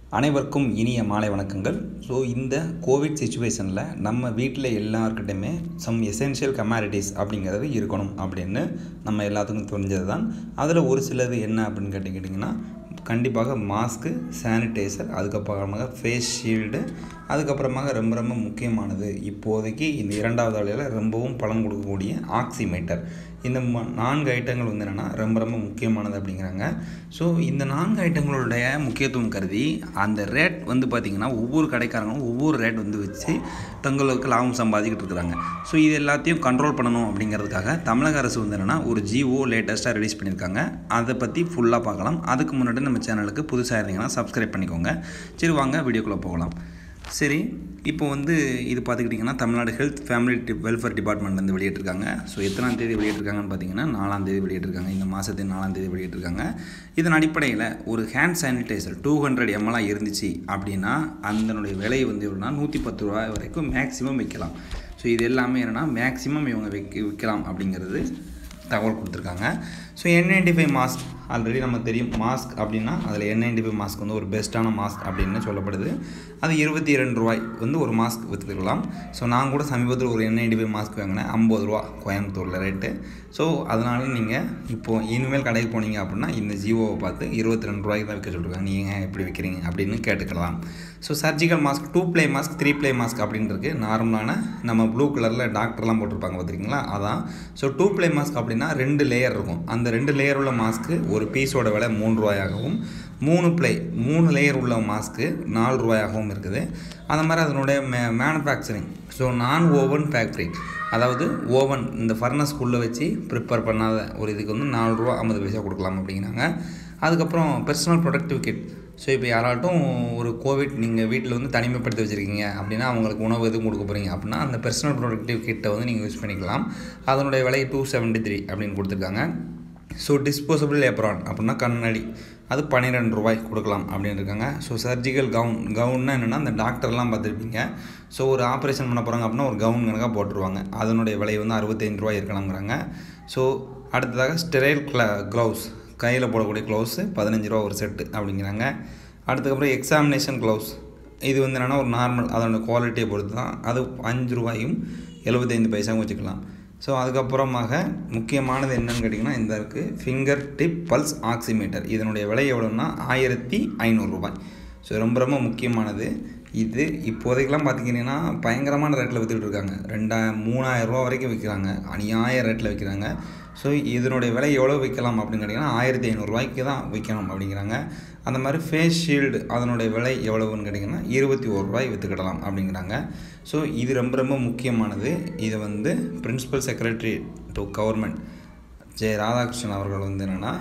அனைவருக்கும் இனிய மாலை வணக்கங்கள் ஸோ இந்த கோவிட் சுச்சுவேஷனில் நம்ம வீட்டில் எல்லாருக்கிட்டையுமே சம் எசென்ஷியல் கமாடிட்டிஸ் அப்படிங்கிறது இருக்கணும் அப்படின்னு நம்ம எல்லாத்துக்கும் தெரிஞ்சது தான் அதில் ஒரு சிலது என்ன அப்படின்னு கேட்டுக்கிட்டிங்கன்னா கண்டிப்பாக மாஸ்க்கு சானிடைசர் அதுக்கப்புறமாக ஃபேஸ் ஷீல்டு அதுக்கப்புறமாக ரொம்ப ரொம்ப முக்கியமானது இப்போதைக்கு இந்த இரண்டாவது வேலையில் ரொம்பவும் பலன் கொடுக்கக்கூடிய ஆக்சிமீட்டர் இந்த ம நான்கு ஐட்டங்கள் வந்து என்னென்னா ரொம்ப ரொம்ப முக்கியமானது அப்படிங்கிறாங்க ஸோ இந்த நான்கு ஐட்டங்களுடைய முக்கியத்துவம் கருதி அந்த ரேட் வந்து பார்த்திங்கன்னா ஒவ்வொரு கடைக்காரங்களும் ஒவ்வொரு ரேட் வந்து வச்சு தங்களுக்கு லாபம் சம்பாதிக்கிட்டு இருக்கிறாங்க ஸோ இது எல்லாத்தையும் கண்ட்ரோல் பண்ணணும் அப்படிங்கிறதுக்காக தமிழக அரசு வந்து என்னென்னா ஒரு ஜிஓ லேட்டஸ்ட்டாக ரிலீஸ் பண்ணியிருக்காங்க அதை பற்றி ஃபுல்லாக பார்க்கலாம் அதுக்கு முன்னாடி நம்ம சேனலுக்கு புதுசாக இருந்தீங்கன்னா சப்ஸ்கிரைப் பண்ணிக்கோங்க சரி வாங்க வீடியோக்குள்ளே போகலாம் சரி இப்போ வந்து இது பார்த்துக்கிட்டிங்கன்னா தமிழ்நாடு ஹெல்த் ஃபேமிலி டி வெல்ஃபேர் டிபார்ட்மெண்ட்லேருந்து வெளியிட்டிருக்காங்க ஸோ எத்தனாம் தேதி வெளியிட்டிருக்காங்கன்னு பார்த்தீங்கன்னா நாலாம் தேதி வெளியிட்டிருக்காங்க இந்த மாதத்தின் நாலாம் தேதி வெளியிட்டிருக்காங்க இதன் அடிப்படையில் ஒரு ஹேண்ட் சானிடைசர் டூ ஹண்ட்ரட் எம்எல்லாக இருந்துச்சு அப்படின்னா அதனுடைய விலை வந்து எவ்வளோனா நூற்றி பத்து ரூபாய் வரைக்கும் மேக்ஸிமம் விற்கலாம் ஸோ இது எல்லாமே என்னென்னா மேக்ஸிமம் இவங்க விற்க விற்கலாம் அப்படிங்கிறது தகவல் கொடுத்துருக்காங்க so N ninety five mask already நம்ம தெரியும் மாஸ்க் அப்படின்னா அதில் என் நைன்டி ஃபைவ் மாஸ்க் வந்து ஒரு பெஸ்ட்டான மாஸ்க் அப்படின்னு சொல்லப்படுது அது இருபத்தி ரெண்டு ரூபாய் வந்து ஒரு மாஸ்க் விற்றுக்கலாம் ஸோ நான் கூட சமீபத்தில் ஒரு என் நைன்டி ஃபைவ் மாஸ்க் வாங்கினேன் ஐம்பது ரூபா கோயம்புத்தூரில் ரேட்டு ஸோ அதனால நீங்கள் இப்போது இனிமேல் கடைக்கு போனீங்க அப்படின்னா இந்த ஜியோவை பார்த்து இருபத்தி ரெண்டு ரூபாய்க்கு தான் விற்க சொல்லியிருக்காங்க நீங்கள் எப்படி விற்கிறீங்க அப்படின்னு கேட்டுக்கலாம் so surgical mask two ply mask three ply mask அப்படின்றது நார்மலான நம்ம ப்ளூ கலரில் டாக்டர்லாம் போட்டிருப்பாங்க பார்த்துருக்கீங்களா அதான் ஸோ டூ ப்ளே மாஸ்க் அப்படின்னா ரெண்டு லேயர் இருக்கும் அந்த ரெண்டு லேயர் உள்ள மாஸ்க்கு ஒரு பீஸோட விலை மூணு ரூபாயாகவும் மூணு ப்ளே மூணு லேயர் உள்ள மாஸ்க்கு நாலு ரூபாயாகவும் இருக்குது அந்த மாதிரி அதனுடைய மே மேனுஃபேக்சரிங் ஸோ நான் ஓவன் ஃபேக்ட்ரி அதாவது ஓவன் இந்த ஃபர்னஸ்குள்ளே வச்சு ப்ரிப்பேர் பண்ணாத ஒரு இதுக்கு வந்து நாலு ரூபா ஐம்பது பைசா கொடுக்கலாம் அப்படிங்கிறாங்க அதுக்கப்புறம் பர்சனல் ப்ரொடக்டிவ் கிட் ஸோ இப்போ யாராட்டும் ஒரு கோவிட் நீங்கள் வீட்டில் வந்து தனிமைப்படுத்தி வச்சுருக்கீங்க அப்படின்னா அவங்களுக்கு உணவு எதுவும் கொடுக்க போகிறீங்க அப்படின்னா அந்த பர்சனல் ப்ரொடக்டிவ் கிட்டை வந்து நீங்கள் யூஸ் பண்ணிக்கலாம் அதனுடைய விலை டூ செவன்ட்டி த்ரீ அப்படின்னு கொடுத்துருக்காங்க ஸோ டிஸ்போசபிள் ஏப்ரான் அப்படின்னா கண்ணாடி அது பன்னிரெண்டு ரூபாய் கொடுக்கலாம் அப்படின்னு இருக்காங்க ஸோ சர்ஜிக்கல் கவுன் கவுன்னா என்னென்னா அந்த டாக்டர்லாம் பார்த்துருப்பீங்க ஸோ ஒரு ஆப்ரேஷன் பண்ண போகிறாங்க அப்படின்னா ஒரு கவுன் கணக்காக போட்டுருவாங்க அதனுடைய விலை வந்து அறுபத்தைந்து ரூபாய் இருக்கலாம்ங்கிறாங்க ஸோ அடுத்ததாக ஸ்டெரைல் க்ள க்ளவுஸ் கையில் போடக்கூடிய க்ளவுஸு பதினஞ்சு ரூபா ஒரு செட்டு அப்படிங்கிறாங்க அடுத்ததுக்கப்புறம் எக்ஸாமினேஷன் க்ளவுஸ் இது வந்து என்னென்னா ஒரு நார்மல் அதோட குவாலிட்டியை பொறுத்து தான் அது அஞ்சு ரூபாயும் எழுபத்தைந்து பைசாவும் வச்சுக்கலாம் ஸோ அதுக்கப்புறமாக முக்கியமானது என்னென்னு கேட்டிங்கன்னா இந்த இருக்குது ஃபிங்கர் டிப் பல்ஸ் ஆக்சிமீட்டர் இதனுடைய விலை எவ்வளோன்னா ஆயிரத்தி ஐநூறுரூபாய் ஸோ ரொம்ப ரொம்ப முக்கியமானது இது இப்போதைக்கெல்லாம் பார்த்திங்கன்னா பயங்கரமான ரேட்டில் விற்றுக்கிட்டு இருக்காங்க ரெண்டாயிரம் மூணாயிரரூவா வரைக்கும் விற்கிறாங்க அநியாய ரேட்டில் விற்கிறாங்க ஸோ இதனுடைய விலை எவ்வளோ விற்கலாம் அப்படின்னு கேட்டிங்கன்னா ஆயிரத்தி ஐநூறுரூவாய்க்கு தான் விற்கணும் அப்படிங்கிறாங்க அந்த மாதிரி ஃபேஸ் ஷீல்டு அதனுடைய விலை எவ்வளவுன்னு கேட்டிங்கன்னா இருபத்தி ஒரு ரூபாய் விற்றுக்கிடலாம் அப்படிங்கிறாங்க ஸோ இது ரொம்ப ரொம்ப முக்கியமானது இதை வந்து பிரின்சிபல் செக்ரட்டரி டு கவர்மெண்ட் ஜெய ராதாகிருஷ்ணன் அவர்கள் வந்து என்னென்னா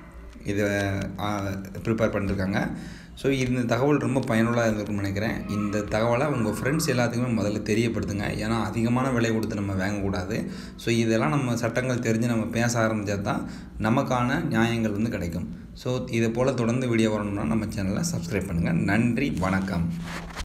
இதை ப்ரிப்பேர் பண்ணியிருக்காங்க ஸோ இந்த தகவல் ரொம்ப பயனுள்ளதாக இருந்திருக்கும்னு நினைக்கிறேன் இந்த தகவலை உங்கள் ஃப்ரெண்ட்ஸ் எல்லாத்துக்குமே முதல்ல தெரியப்படுத்துங்க ஏன்னா அதிகமான விலை கொடுத்து நம்ம வாங்கக்கூடாது ஸோ இதெல்லாம் நம்ம சட்டங்கள் தெரிஞ்சு நம்ம பேச ஆரம்பித்தா தான் நமக்கான நியாயங்கள் வந்து கிடைக்கும் ஸோ இதை போல் தொடர்ந்து வீடியோ வரணும்னா நம்ம சேனலை சப்ஸ்கிரைப் பண்ணுங்கள் நன்றி வணக்கம்